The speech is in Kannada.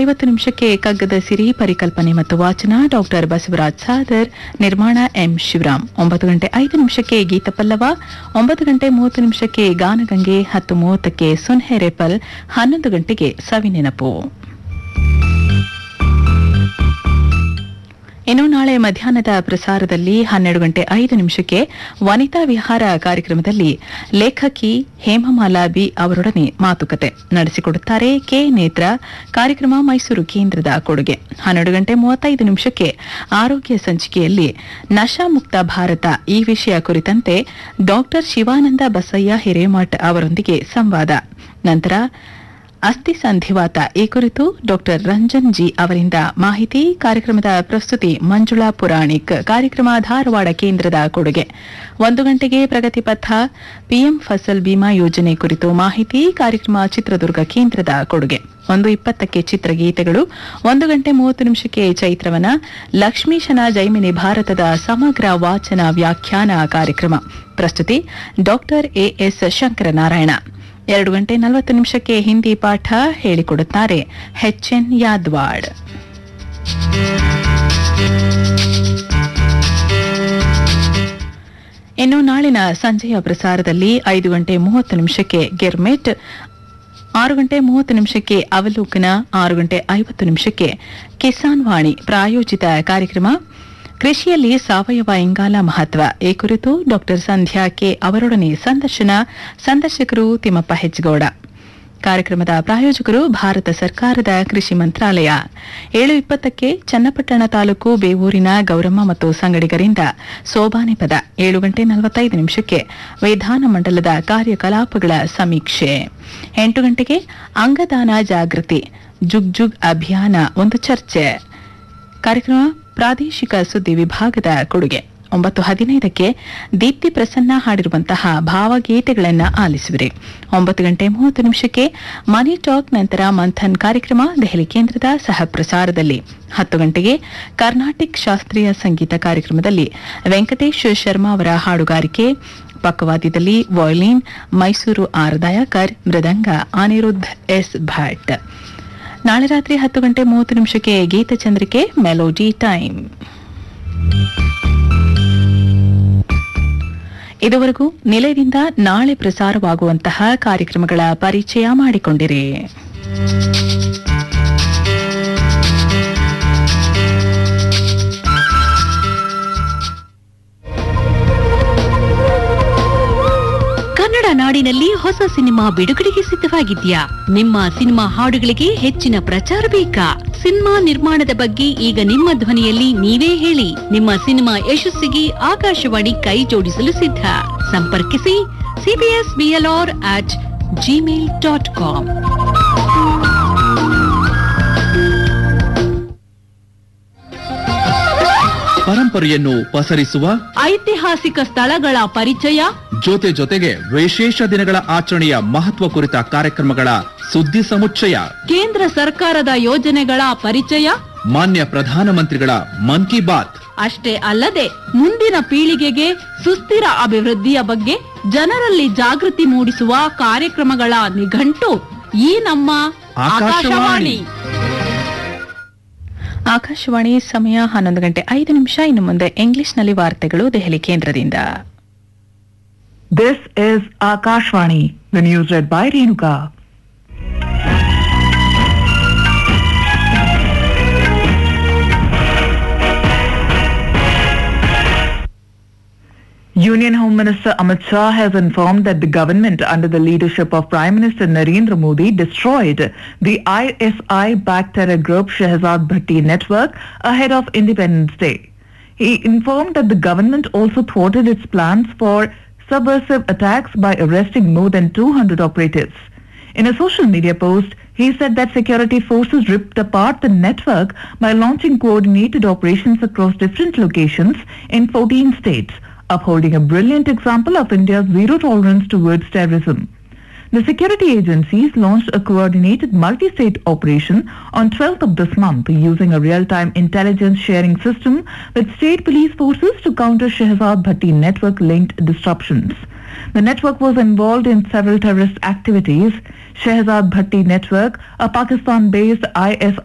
ಐವತ್ತು ನಿಮಿಷಕ್ಕೆ ಕಗ್ಗದ ಸಿರಿ ಪರಿಕಲ್ಪನೆ ಮತ್ತು ವಾಚನ ಡಾಕ್ಟರ್ ಬಸವರಾಜ್ ಸಾದರ್ ನಿರ್ಮಾಣ ಎಂ ಶಿವರಾಮ್ ಒಂಬತ್ತು ಗಂಟೆ ಐದು ನಿಮಿಷಕ್ಕೆ ಗೀತಪಲ್ಲವ ಒಂಬತ್ತು ಗಂಟೆ ಮೂವತ್ತು ನಿಮಿಷಕ್ಕೆ ಗಾನಗಂಗೆ ಹತ್ತು ಮೂವತ್ತಕ್ಕೆ ಸುನ್ಹೆರೆಪಲ್ ಹನ್ನೊಂದು ಗಂಟೆಗೆ ಸವಿನೆನಪು ಇನ್ನು ನಾಳೆ ಮಧ್ಯಾಹ್ನದ ಪ್ರಸಾರದಲ್ಲಿ ಹನ್ನೆರಡು ಗಂಟೆ ಐದು ನಿಮಿಷಕ್ಕೆ ವನಿತಾ ವಿಹಾರ ಕಾರ್ಯಕ್ರಮದಲ್ಲಿ ಲೇಖಕಿ ಹೇಮಮಾಲಾ ಬಿ ಅವರೊಡನೆ ಮಾತುಕತೆ ನಡೆಸಿಕೊಡುತ್ತಾರೆ ಕೆ ನೇತ್ರ ಕಾರ್ಯಕ್ರಮ ಮೈಸೂರು ಕೇಂದ್ರದ ಕೊಡುಗೆ ಹನ್ನೆರಡು ಗಂಟೆ ಮೂವತ್ತೈದು ನಿಮಿಷಕ್ಕೆ ಆರೋಗ್ಯ ಸಂಚಿಕೆಯಲ್ಲಿ ನಶಾಮುಕ್ತ ಭಾರತ ಈ ವಿಷಯ ಕುರಿತಂತೆ ಡಾಕ್ಟರ್ ಶಿವಾನಂದ ಬಸಯ್ಯ ಹಿರೇಮಠ್ ಅವರೊಂದಿಗೆ ಸಂವಾದ ನಂತರ ಅಸ್ಥಿ ಸಂಧಿವಾತ ಈ ಕುರಿತು ಡಾಕ್ಟರ್ ರಂಜನ್ ಜಿ ಅವರಿಂದ ಮಾಹಿತಿ ಕಾರ್ಯಕ್ರಮದ ಪ್ರಸ್ತುತಿ ಮಂಜುಳಾ ಪುರಾಣಿಕ್ ಕಾರ್ಯಕ್ರಮ ಧಾರವಾಡ ಕೇಂದ್ರದ ಕೊಡುಗೆ ಒಂದು ಗಂಟೆಗೆ ಪ್ರಗತಿ ಪಥ ಪಿಎಂ ಫಸಲ್ ಬಿಮಾ ಯೋಜನೆ ಕುರಿತು ಮಾಹಿತಿ ಕಾರ್ಯಕ್ರಮ ಚಿತ್ರದುರ್ಗ ಕೇಂದ್ರದ ಕೊಡುಗೆ ಒಂದು ಇಪ್ಪತ್ತಕ್ಕೆ ಚಿತ್ರಗೀತೆಗಳು ಒಂದು ಗಂಟೆ ಮೂವತ್ತು ನಿಮಿಷಕ್ಕೆ ಚೈತ್ರವನ ಲಕ್ಷ್ಮೀಶನ ಜೈಮಿನಿ ಭಾರತದ ಸಮಗ್ರ ವಾಚನ ವ್ಯಾಖ್ಯಾನ ಕಾರ್ಯಕ್ರಮ ಪ್ರಸ್ತುತಿ ಡಾಕ್ಟರ್ ಎಎಸ್ ಶಂಕರನಾರಾಯಣ ಎರಡು ಗಂಟೆ ನಲವತ್ತು ನಿಮಿಷಕ್ಕೆ ಹಿಂದಿ ಪಾಠ ಹೇಳಿಕೊಡುತ್ತಾರೆ ಎನ್ ಯಾದ್ವಾಡ್ ಇನ್ನು ನಾಳಿನ ಸಂಜೆಯ ಪ್ರಸಾರದಲ್ಲಿ ಐದು ಗಂಟೆ ಮೂವತ್ತು ನಿಮಿಷಕ್ಕೆ ಗೆರ್ಮೆಟ್ ಆರು ಗಂಟೆ ಮೂವತ್ತು ನಿಮಿಷಕ್ಕೆ ಅವಲೋಕನ ಆರು ಗಂಟೆ ಐವತ್ತು ನಿಮಿಷಕ್ಕೆ ಕಿಸಾನ್ ವಾಣಿ ಪ್ರಾಯೋಜಿತ ಕಾರ್ಯಕ್ರಮ ಕೃಷಿಯಲ್ಲಿ ಸಾವಯವ ಇಂಗಾಲ ಮಹತ್ವ ಈ ಕುರಿತು ಡಾಕ್ಟರ್ ಸಂಧ್ಯಾ ಕೆ ಅವರೊಡನೆ ಸಂದರ್ಶನ ಸಂದರ್ಶಕರು ತಿಮ್ಮಪ್ಪ ಹೆಜ್ಗೌಡ ಕಾರ್ಯಕ್ರಮದ ಪ್ರಾಯೋಜಕರು ಭಾರತ ಸರ್ಕಾರದ ಕೃಷಿ ಮಂತ್ರಾಲಯ ಏಳು ಇಪ್ಪತ್ತಕ್ಕೆ ಚನ್ನಪಟ್ಟಣ ತಾಲೂಕು ಬೇವೂರಿನ ಗೌರಮ್ಮ ಮತ್ತು ಸಂಗಡಿಗರಿಂದ ಸೋಬಾನೆ ಪದ ಏಳು ಗಂಟೆ ನಲವತ್ತೈದು ನಿಮಿಷಕ್ಕೆ ವಿಧಾನಮಂಡಲದ ಕಾರ್ಯಕಲಾಪಗಳ ಸಮೀಕ್ಷೆ ಎಂಟು ಗಂಟೆಗೆ ಅಂಗದಾನ ಜಾಗೃತಿ ಜುಗ್ ಜುಗ್ ಅಭಿಯಾನ ಒಂದು ಚರ್ಚೆ ಕಾರ್ಯಕ್ರಮ ಪ್ರಾದೇಶಿಕ ಸುದ್ದಿ ವಿಭಾಗದ ಕೊಡುಗೆ ಒಂಬತ್ತು ಹದಿನೈದಕ್ಕೆ ದೀಪ್ತಿ ಪ್ರಸನ್ನ ಹಾಡಿರುವಂತಹ ಭಾವಗೀತೆಗಳನ್ನು ಆಲಿಸುವಿರಿ ಒಂಬತ್ತು ಗಂಟೆ ಮೂವತ್ತು ನಿಮಿಷಕ್ಕೆ ಮನಿ ಟಾಕ್ ನಂತರ ಮಂಥನ್ ಕಾರ್ಯಕ್ರಮ ದೆಹಲಿ ಕೇಂದ್ರದ ಸಹ ಪ್ರಸಾರದಲ್ಲಿ ಹತ್ತು ಗಂಟೆಗೆ ಕರ್ನಾಟಿಕ್ ಶಾಸ್ತ್ರೀಯ ಸಂಗೀತ ಕಾರ್ಯಕ್ರಮದಲ್ಲಿ ವೆಂಕಟೇಶ್ ಶರ್ಮಾ ಅವರ ಹಾಡುಗಾರಿಕೆ ಪಕ್ಕವಾದ್ಯದಲ್ಲಿ ವಾಯ್ಲಿನ್ ಮೈಸೂರು ಆರ್ ದಯಾಕರ್ ಮೃದಂಗ ಅನಿರುದ್ಧ್ ಎಸ್ ಭಟ್ ನಾಳೆ ರಾತ್ರಿ ಹತ್ತು ಗಂಟೆ ಮೂವತ್ತು ನಿಮಿಷಕ್ಕೆ ಗೀತಚಂದ್ರಿಕೆ ಮೆಲೋಡಿ ಟೈಮ್ ಇದುವರೆಗೂ ನಿಲಯದಿಂದ ನಾಳೆ ಪ್ರಸಾರವಾಗುವಂತಹ ಕಾರ್ಯಕ್ರಮಗಳ ಪರಿಚಯ ಮಾಡಿಕೊಂಡಿರಿ ಕನ್ನಡ ನಾಡಿನಲ್ಲಿ ಹೊಸ ಸಿನಿಮಾ ಬಿಡುಗಡೆಗೆ ಸಿದ್ಧವಾಗಿದ್ಯಾ ನಿಮ್ಮ ಸಿನಿಮಾ ಹಾಡುಗಳಿಗೆ ಹೆಚ್ಚಿನ ಪ್ರಚಾರ ಬೇಕಾ ಸಿನಿಮಾ ನಿರ್ಮಾಣದ ಬಗ್ಗೆ ಈಗ ನಿಮ್ಮ ಧ್ವನಿಯಲ್ಲಿ ನೀವೇ ಹೇಳಿ ನಿಮ್ಮ ಸಿನಿಮಾ ಯಶಸ್ಸಿಗೆ ಆಕಾಶವಾಣಿ ಕೈ ಜೋಡಿಸಲು ಸಿದ್ಧ ಸಂಪರ್ಕಿಸಿ CBS BLR at Gmail dot com ಪರಂಪರೆಯನ್ನು ಪಸರಿಸುವ ಐತಿಹಾಸಿಕ ಸ್ಥಳಗಳ ಪರಿಚಯ ಜೊತೆ ಜೊತೆಗೆ ವಿಶೇಷ ದಿನಗಳ ಆಚರಣೆಯ ಮಹತ್ವ ಕುರಿತ ಕಾರ್ಯಕ್ರಮಗಳ ಸುದ್ದಿ ಸಮುಚ್ಚಯ ಕೇಂದ್ರ ಸರ್ಕಾರದ ಯೋಜನೆಗಳ ಪರಿಚಯ ಮಾನ್ಯ ಪ್ರಧಾನಮಂತ್ರಿಗಳ ಮನ್ ಕಿ ಬಾತ್ ಅಷ್ಟೇ ಅಲ್ಲದೆ ಮುಂದಿನ ಪೀಳಿಗೆಗೆ ಸುಸ್ಥಿರ ಅಭಿವೃದ್ಧಿಯ ಬಗ್ಗೆ ಜನರಲ್ಲಿ ಜಾಗೃತಿ ಮೂಡಿಸುವ ಕಾರ್ಯಕ್ರಮಗಳ ನಿಘಂಟು ಈ ನಮ್ಮ ಆಕಾಶವಾಣಿ. ಆಕಾಶವಾಣಿ ಆಕಾಶವಾಣಿ ಸಮಯ ಹನ್ನೊಂದು ಗಂಟೆ ಐದು ನಿಮಿಷ ಇನ್ನು ಮುಂದೆ ಇಂಗ್ಲಿಷ್ನಲ್ಲಿ ವಾರ್ತೆಗಳು ದೆಹಲಿ ಕೇಂದ್ರದಿಂದ This is Akashvani, the news read by Renuka. Union Home Minister Amit Shah has informed that the government under the leadership of Prime Minister Narendra Modi destroyed the ISI-backed terror group Shehzad Bhatti network ahead of Independence Day. He informed that the government also thwarted its plans for subversive attacks by arresting more than 200 operatives. In a social media post, he said that security forces ripped apart the network by launching coordinated operations across different locations in 14 states, upholding a brilliant example of India's zero tolerance towards terrorism. The security agencies launched a coordinated multi-state operation on 12th of this month using a real-time intelligence sharing system with state police forces to counter Shehzad Bhatti network-linked disruptions. The network was involved in several terrorist activities. Shehzad Bhatti network, a Pakistan-based ISI